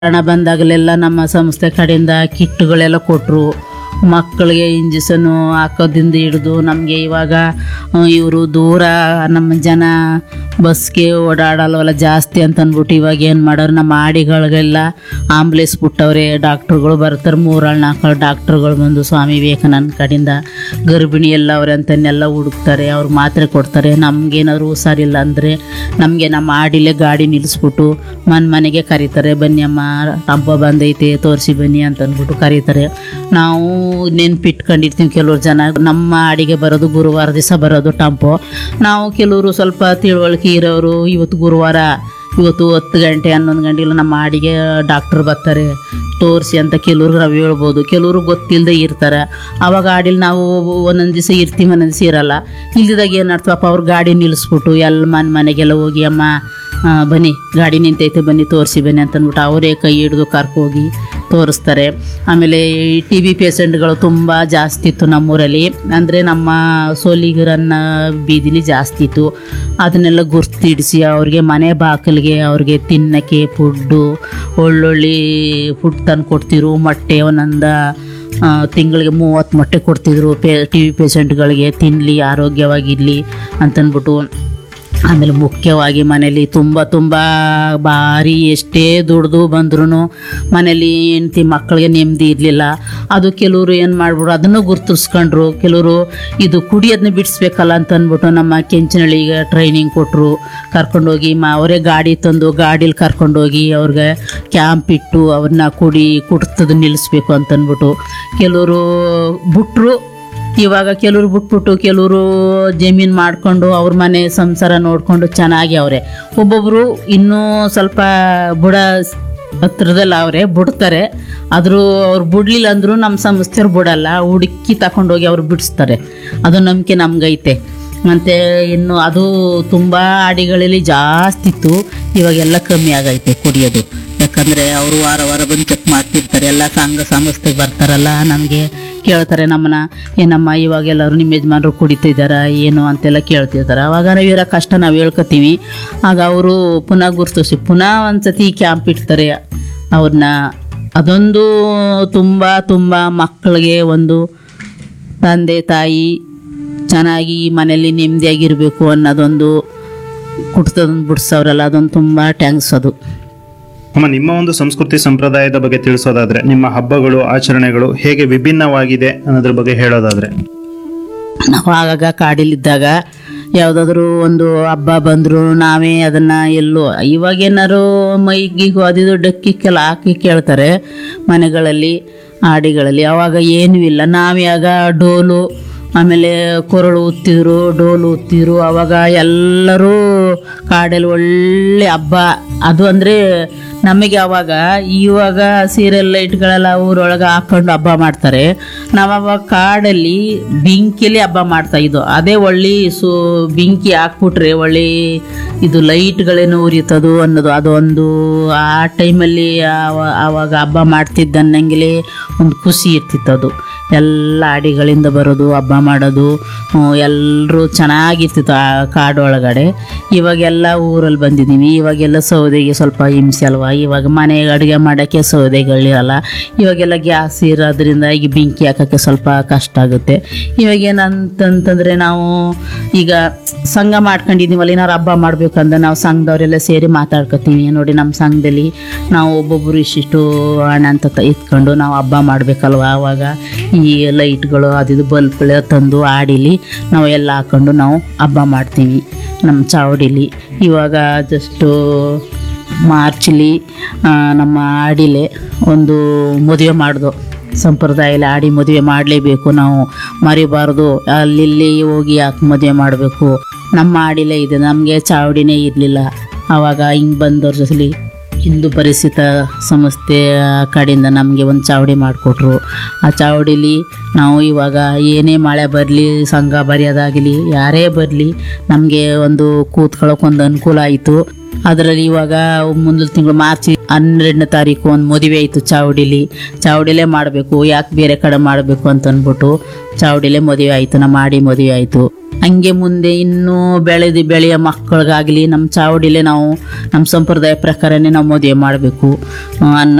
ಹಣ ಬಂದಾಗಲೆಲ್ಲ ನಮ್ಮ ಸಂಸ್ಥೆ ಕಡೆಯಿಂದ ಕಿಟ್ಗಳೆಲ್ಲ ಕೊಟ್ಟರು ಮಕ್ಕಳಿಗೆ ಇಂಜೆಕ್ಷನ್ನು ಹಾಕೋದಿಂದ ಹಿಡಿದು ನಮಗೆ ಇವಾಗ ಇವರು ದೂರ ನಮ್ಮ ಜನ ಬಸ್ಗೆ ಓಡಾಡಲ್ವಲ್ಲ ಜಾಸ್ತಿ ಅಂತ ಅಂದ್ಬಿಟ್ಟು ಇವಾಗ ಏನು ಮಾಡೋರು ನಮ್ಮ ಆಡಿಗಳಿಗೆಲ್ಲ ಆಂಬ್ಲೆನ್ಸ್ ಬಿಟ್ಟವ್ರೆ ಡಾಕ್ಟ್ರುಗಳು ಬರ್ತಾರೆ ಮೂರಾಳು ನಾಲ್ಕು ಡಾಕ್ಟ್ರುಗಳು ಬಂದು ಸ್ವಾಮಿ ವಿವೇಕಾನಂದ ಕಡೆಯಿಂದ ಗರ್ಭಿಣಿ ಎಲ್ಲ ಅವ್ರೆ ಅಂತನ್ನೆಲ್ಲ ಹುಡುಕ್ತಾರೆ ಅವ್ರು ಮಾತ್ರೆ ಕೊಡ್ತಾರೆ ನಮಗೇನಾದ್ರು ಹುಷಾರಿಲ್ಲ ಅಂದರೆ ನಮಗೆ ನಮ್ಮ ಆಡಿಲೆ ಗಾಡಿ ನಿಲ್ಲಿಸ್ಬಿಟ್ಟು ಮನೆ ಮನೆಗೆ ಕರೀತಾರೆ ಬನ್ನಿ ಅಮ್ಮ ಹಬ್ಬ ಬಂದೈತೆ ತೋರಿಸಿ ಬನ್ನಿ ಅಂತ ಅಂದ್ಬಿಟ್ಟು ಕರೀತಾರೆ ನಾವು ನೆನ್ಪಿಟ್ಕೊಂಡಿರ್ತೀವಿ ಕೆಲವ್ರು ಜನ ನಮ್ಮ ಅಡಿಗೆ ಬರೋದು ಗುರುವಾರ ದಿವಸ ಬರೋದು ಟಂಪೋ ನಾವು ಕೆಲವರು ಸ್ವಲ್ಪ ತಿಳುವಳಿಕೆ ಇರೋರು ಇವತ್ತು ಗುರುವಾರ ಇವತ್ತು ಹತ್ತು ಗಂಟೆ ಹನ್ನೊಂದು ಗಂಟೆಗೆಲ್ಲ ನಮ್ಮ ಆಡಿಗೆ ಡಾಕ್ಟ್ರ್ ಬರ್ತಾರೆ ತೋರಿಸಿ ಅಂತ ಕೆಲವ್ರಿಗೆ ನಾವು ಹೇಳ್ಬೋದು ಕೆಲವರು ಗೊತ್ತಿಲ್ಲದೆ ಇರ್ತಾರೆ ಅವಾಗ ಆಡಿಲಿ ನಾವು ಒಂದೊಂದು ದಿವಸ ಇರ್ತೀವಿ ಒಂದೊಂದು ದಿವಸ ಇರಲ್ಲ ಇಲ್ದಿದಾಗ ಏನು ಮಾಡ್ತೀವಪ್ಪ ಅವ್ರ ಗಾಡಿ ನಿಲ್ಲಿಸ್ಬಿಟ್ಟು ಎಲ್ಲ ಮನೆ ಮನೆಗೆಲ್ಲ ಹೋಗಿ ಅಮ್ಮ ಆ, ಬನ್ನಿ ಗಾಡಿ ನಿಂತೈತೆ ಬನ್ನಿ ತೋರಿಸಿ ಬನ್ನಿ ಅಂತ ಅಂದ್ಬಿಟ್ಟು ಅವರೇ ಕೈ ಹಿಡಿದು ಕರ್ಕೋಗಿ ತೋರಿಸ್ತಾರೆ ಆಮೇಲೆ ಈ ಟಿ ಬಿ ಪೇಷಂಟ್ಗಳು ತುಂಬ ಜಾಸ್ತಿ ಇತ್ತು ನಮ್ಮೂರಲ್ಲಿ ಅಂದರೆ ನಮ್ಮ ಸೋಲಿಗರನ್ನ ಬೀದಿಲಿ ಜಾಸ್ತಿ ಇತ್ತು ಅದನ್ನೆಲ್ಲ ಗುರ್ತಿಡಿಸಿ ಅವ್ರಿಗೆ ಮನೆ ಬಾಗಿಲಿಗೆ ಅವ್ರಿಗೆ ತಿನ್ನಕ್ಕೆ ಫುಡ್ಡು ಒಳ್ಳೊಳ್ಳೆ ಫುಡ್ ತಂದು ಕೊಡ್ತಿರು ಮೊಟ್ಟೆ ಒಂದೊಂದು ತಿಂಗಳಿಗೆ ಮೂವತ್ತು ಮೊಟ್ಟೆ ಕೊಡ್ತಿದ್ರು ಪೇ ಟಿ ವಿ ಪೇಷಂಟ್ಗಳಿಗೆ ತಿನ್ನಲಿ ಆರೋಗ್ಯವಾಗಿರಲಿ ಅಂತಂದ್ಬಿಟ್ಟು ಆಮೇಲೆ ಮುಖ್ಯವಾಗಿ ಮನೇಲಿ ತುಂಬ ತುಂಬ ಭಾರಿ ಎಷ್ಟೇ ದುಡ್ದು ಬಂದ್ರೂ ಮನೇಲಿ ಹೆಂಡ್ತಿ ಮಕ್ಕಳಿಗೆ ನೆಮ್ಮದಿ ಇರಲಿಲ್ಲ ಅದು ಕೆಲವರು ಏನು ಮಾಡ್ಬಿಡು ಅದನ್ನು ಗುರ್ತಿಸ್ಕೊಂಡ್ರು ಕೆಲವರು ಇದು ಕುಡಿಯೋದನ್ನ ಬಿಡಿಸ್ಬೇಕಲ್ಲ ಅಂತ ಅಂದ್ಬಿಟ್ಟು ನಮ್ಮ ಕೆಂಚನಹಳ್ಳಿಗೆ ಟ್ರೈನಿಂಗ್ ಕೊಟ್ಟರು ಕರ್ಕೊಂಡೋಗಿ ಮ ಅವರೇ ಗಾಡಿ ತಂದು ಗಾಡೀಲಿ ಕರ್ಕೊಂಡೋಗಿ ಅವ್ರಿಗೆ ಕ್ಯಾಂಪ್ ಇಟ್ಟು ಅವ್ರನ್ನ ಕುಡಿ ಕುಡ್ತದ ನಿಲ್ಲಿಸ್ಬೇಕು ಅಂತ ಅಂದ್ಬಿಟ್ಟು ಕೆಲವರು ಬಿಟ್ರು ಇವಾಗ ಕೆಲವರು ಬಿಟ್ಬಿಟ್ಟು ಕೆಲವರು ಜಮೀನು ಮಾಡ್ಕೊಂಡು ಅವ್ರ ಮನೆ ಸಂಸಾರ ನೋಡಿಕೊಂಡು ಚೆನ್ನಾಗಿ ಅವರೆ ಒಬ್ಬೊಬ್ಬರು ಇನ್ನೂ ಸ್ವಲ್ಪ ಬುಡ ಹತ್ರದಲ್ಲಿ ಅವರೇ ಬಿಡ್ತಾರೆ ಆದರೂ ಅವ್ರು ಬಿಡ್ಲಿಲ್ಲ ಅಂದರೂ ನಮ್ಮ ಸಂಸ್ಥೆಯವ್ರು ಬಿಡಲ್ಲ ಹುಡುಕಿ ತಗೊಂಡೋಗಿ ಅವ್ರು ಬಿಡಿಸ್ತಾರೆ ಅದು ನಂಬಿಕೆ ನಮ್ಗೈತೆ ಮತ್ತು ಇನ್ನು ಅದು ತುಂಬ ಅಡಿಗಳಲ್ಲಿ ಜಾಸ್ತಿ ಇತ್ತು ಇವಾಗೆಲ್ಲ ಕಮ್ಮಿ ಆಗೈತೆ ಕುಡಿಯೋದು ಯಾಕಂದರೆ ಅವರು ವಾರ ವಾರ ಬಂದು ಚೆಕ್ ಮಾಡ್ತಿರ್ತಾರೆ ಎಲ್ಲ ಸಂಘ ಸಂಸ್ಥೆಗೆ ಬರ್ತಾರಲ್ಲ ನಮಗೆ ಕೇಳ್ತಾರೆ ನಮ್ಮನ್ನ ಏನಮ್ಮ ಇವಾಗ ಎಲ್ಲರೂ ನಿಮ್ಮ ಯಜಮಾನರು ಕುಡಿತಿದ್ದಾರ ಏನು ಅಂತೆಲ್ಲ ಕೇಳ್ತಿರ್ತಾರೆ ಅವಾಗ ನಾವು ಇರೋ ಕಷ್ಟ ನಾವು ಹೇಳ್ಕೊತೀವಿ ಆಗ ಅವರು ಪುನಃ ಗುರ್ತಿಸಿ ಪುನಃ ಒಂದ್ಸತಿ ಕ್ಯಾಂಪ್ ಇಡ್ತಾರೆ ಅವ್ರನ್ನ ಅದೊಂದು ತುಂಬ ತುಂಬ ಮಕ್ಕಳಿಗೆ ಒಂದು ತಂದೆ ತಾಯಿ ಚೆನ್ನಾಗಿ ಮನೆಯಲ್ಲಿ ನೆಮ್ಮದಿಯಾಗಿರಬೇಕು ಅನ್ನೋದೊಂದು ಕುಟ್ತದೊಂದು ಬಿಡಿಸೋರಲ್ಲ ಅದೊಂದು ತುಂಬ ಟ್ಯಾಂಕ್ಸ್ ಅದು ಅಮ್ಮ ನಿಮ್ಮ ಒಂದು ಸಂಸ್ಕೃತಿ ಸಂಪ್ರದಾಯದ ಬಗ್ಗೆ ತಿಳಿಸೋದಾದ್ರೆ ನಿಮ್ಮ ಹಬ್ಬಗಳು ಆಚರಣೆಗಳು ಹೇಗೆ ವಿಭಿನ್ನವಾಗಿದೆ ಅನ್ನೋದ್ರ ಬಗ್ಗೆ ಹೇಳೋದಾದ್ರೆ ನಾವು ಆಗಾಗ ಕಾಡಿಲಿದ್ದಾಗ ಯಾವುದಾದ್ರೂ ಒಂದು ಹಬ್ಬ ಬಂದರೂ ನಾವೇ ಅದನ್ನು ಎಲ್ಲೋ ಇವಾಗೇನಾರು ಮೈಗಿಗೂ ಅದಿದು ಡಕ್ಕಿಕ್ಕೆಲ್ಲ ಹಾಕಿ ಕೇಳ್ತಾರೆ ಮನೆಗಳಲ್ಲಿ ಆಡಿಗಳಲ್ಲಿ ಅವಾಗ ಏನೂ ಇಲ್ಲ ನಾವೇ ಆಗ ಡೋಲು ಆಮೇಲೆ ಕೊರಳು ಉತ್ತಿದ್ರು ಡೋಲು ಉತ್ತಿದ್ರು ಅವಾಗ ಎಲ್ಲರೂ ಕಾಡಲ್ಲಿ ಒಳ್ಳೆ ಹಬ್ಬ ಅದು ಅಂದರೆ ನಮಗೆ ಅವಾಗ ಇವಾಗ ಸೀರಿಯಲ್ ಲೈಟ್ಗಳೆಲ್ಲ ಊರೊಳಗೆ ಹಾಕೊಂಡು ಹಬ್ಬ ಮಾಡ್ತಾರೆ ನಾವು ಅವಾಗ ಕಾಡಲ್ಲಿ ಬೆಂಕಿಲಿ ಹಬ್ಬ ಮಾಡ್ತಾ ಇದ್ದು ಅದೇ ಒಳ್ಳೆ ಸು ಬೆಂಕಿ ಹಾಕ್ಬಿಟ್ರೆ ಒಳ್ಳೆ ಇದು ಲೈಟ್ಗಳೇನು ಉರಿತದು ಅನ್ನೋದು ಅದೊಂದು ಆ ಟೈಮಲ್ಲಿ ಆವ- ಆವಾಗ ಹಬ್ಬ ಮಾಡ್ತಿದ್ದನ್ನಂಗೆ ಒಂದು ಖುಷಿ ಇರ್ತಿತ್ತು ಅದು ಎಲ್ಲ ಅಡಿಗಳಿಂದ ಬರೋದು ಹಬ್ಬ ಮಾಡೋದು ಎಲ್ಲರೂ ಚೆನ್ನಾಗಿರ್ತಿತ್ತು ಆ ಕಾಡೊಳಗಡೆ ಇವಾಗೆಲ್ಲ ಊರಲ್ಲಿ ಬಂದಿದ್ದೀವಿ ಇವಾಗೆಲ್ಲ ಸೌದೆಗೆ ಸ್ವಲ್ಪ ಹಿಂಸೆ ಅಲ್ವಾ ಇವಾಗ ಮನೆಗೆ ಅಡುಗೆ ಮಾಡೋಕ್ಕೆ ಸೌದೆಗಳಿರಲ್ಲ ಇವಾಗೆಲ್ಲ ಗ್ಯಾಸ್ ಇರೋದ್ರಿಂದ ಈಗ ಬೆಂಕಿ ಹಾಕೋಕ್ಕೆ ಸ್ವಲ್ಪ ಕಷ್ಟ ಆಗುತ್ತೆ ಇವಾಗ ಏನಂತಂತಂದರೆ ನಾವು ಈಗ ಸಂಘ ಮಾಡ್ಕೊಂಡಿದ್ದೀವಲ್ಲ ಏನಾರು ಹಬ್ಬ ಮಾಡ್ಬೇಕಂದ್ರೆ ನಾವು ಸಂಘದವರೆಲ್ಲ ಸೇರಿ ಮಾತಾಡ್ಕೊತೀವಿ ನೋಡಿ ನಮ್ಮ ಸಂಘದಲ್ಲಿ ನಾವು ಒಬ್ಬೊಬ್ಬರು ಇಷ್ಟಿಷ್ಟು ಹಣ ಅಂತ ತ- ಇಟ್ಕೊಂಡು ನಾವು ಹಬ್ಬ ಮಾಡಬೇಕಲ್ವ ಆವಾಗ ಈ ಲೈಟ್ಗಳು ಅದಿದು ಬಲ್ಪ್ಗಳ ತಂದು ಆಡಿಲಿ ನಾವು ಎಲ್ಲ ಹಾಕೊಂಡು ನಾವು ಹಬ್ಬ ಮಾಡ್ತೀವಿ ನಮ್ಮ ಚಾವಡಿಲಿ ಇವಾಗ ಜಸ್ಟು ಮಾರ್ಚಲ್ಲಿ ಆ, ನಮ್ಮ ಆಡಿಲೆ ಒಂದು ಮದುವೆ ಮಾಡ್ದು ಸಂಪ್ರದಾಯದಲ್ಲಿ ಆಡಿ ಮದುವೆ ಮಾಡಲೇಬೇಕು ನಾವು ಮರಿಬಾರ್ದು ಅಲ್ಲಿ ಹೋಗಿ ಯಾಕೆ ಮದುವೆ ಮಾಡಬೇಕು ನಮ್ಮ ಆಡಿಲೇ ಇದೆ ನಮಗೆ ಚಾವಡಿನೇ ಇರಲಿಲ್ಲ ಆವಾಗ ಹಿಂಗೆ ಬಂದವ್ರ ಜೊತೆಲಿ ಹಿಂದೂ ಪರಿಸ್ಥಿತ ಸಂಸ್ಥೆ ಕಡೆಯಿಂದ ನಮಗೆ ಒಂದು ಚಾವಡಿ ಮಾಡಿಕೊಟ್ರು ಆ ಚಾವಡಿಲಿ ನಾವು ಇವಾಗ ಏನೇ ಮಳೆ ಬರಲಿ ಸಂಘ ಬರೆಯೋದಾಗಲಿ ಯಾರೇ ಬರಲಿ ನಮಗೆ ಒಂದು ಕೂತ್ಕೊಳ್ಳೋಕೆ ಒಂದು ಅನುಕೂಲ ಆಯಿತು ಅದರಲ್ಲಿ ಇವಾಗ ಮುಂದಿನ ತಿಂಗಳು ಮಾರ್ಚ್ ಹನ್ನೆರಡನೇ ತಾರೀಕು ಒಂದು ಮದುವೆ ಆಯಿತು ಚಾವಡಿಲಿ ಚಾವಡಿಲೇ ಮಾಡಬೇಕು ಯಾಕೆ ಬೇರೆ ಕಡೆ ಮಾಡಬೇಕು ಅಂತ ಅಂದ್ಬಿಟ್ಟು ಚಾವಡಿಲೇ ಮದುವೆ ಆಯಿತು ನಮ್ಮ ಆಡಿ ಮದುವೆ ಆಯಿತು ಹಂಗೆ ಮುಂದೆ ಇನ್ನೂ ಬೆಳೆದು ಬೆಳೆಯೋ ಮಕ್ಕಳಿಗಾಗಲಿ ನಮ್ಮ ಚಾವಡಿಲೇ ನಾವು ನಮ್ಮ ಸಂಪ್ರದಾಯ ಪ್ರಕಾರನೇ ನಾವು ಮದುವೆ ಮಾಡಬೇಕು ಅನ್ನೋ